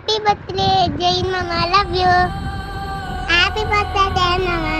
happy birthday Jain மாமா love you happy birthday மாமா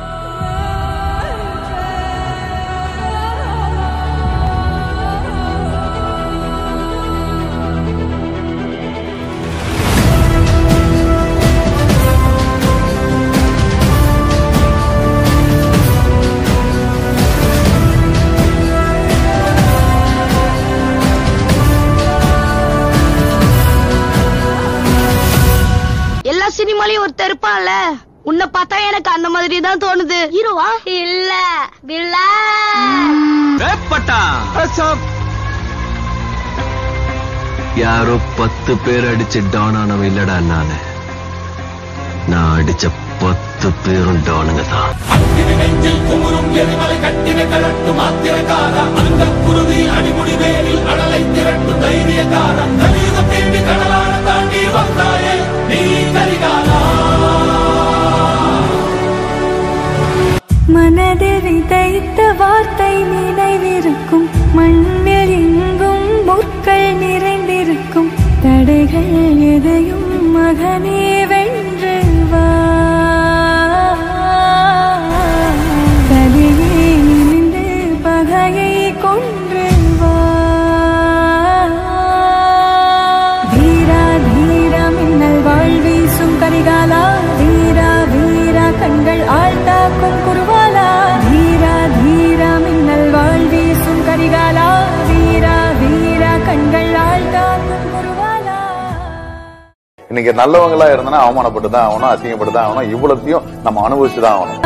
எல்லா சினிமாலயும் ஒருத்தர் இருப்பான்ல உன்னை பார்த்தா எனக்கு அந்த மாதிரி தான் தோணுது ஹீரோவா இல்ல வில்லா ஏப்பட்டா யாரோ பத்து பேர் அடிச்சு டான் ஆனவன் இல்லடா நானு நான் அடிச்ச பத்து பேரும் டானுங்க தான் மனதில் விதைத்த வார்த்தை நினைவிருக்கும் மண்ணில் எங்கும் முற்கள் நிறைந்திருக்கும் தடைகள் எதையும் மகனே வென்று வா கதையே நிமிந்து பகையை கொன்று வா வீரா தீரா மின்னல் வாழ் வீசும் கரிகாலா வீரா வீரா கண்கள் ஆழ்ந்தாக்கும் குருவாலா வீரா தீரா மின்னல் வாழ் வீசும் கரிகாலா வீரா வீரா கண்கள் ஆழ்ந்தாக்கும் குருவாலா இன்னைக்கு நல்லவங்களா இருந்தனா அவமானப்பட்டு தான் ஆகணும் அசிங்கப்பட்டு தான் ஆகணும் இவ்வளத்தையும் நம்ம அனுபவிச்சு தான் ஆகணும்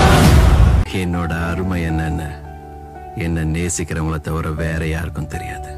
என்னோட அருமை என்னன்னு என்ன நேசிக்கிறவங்கள தவிர வேற யாருக்கும் தெரியாது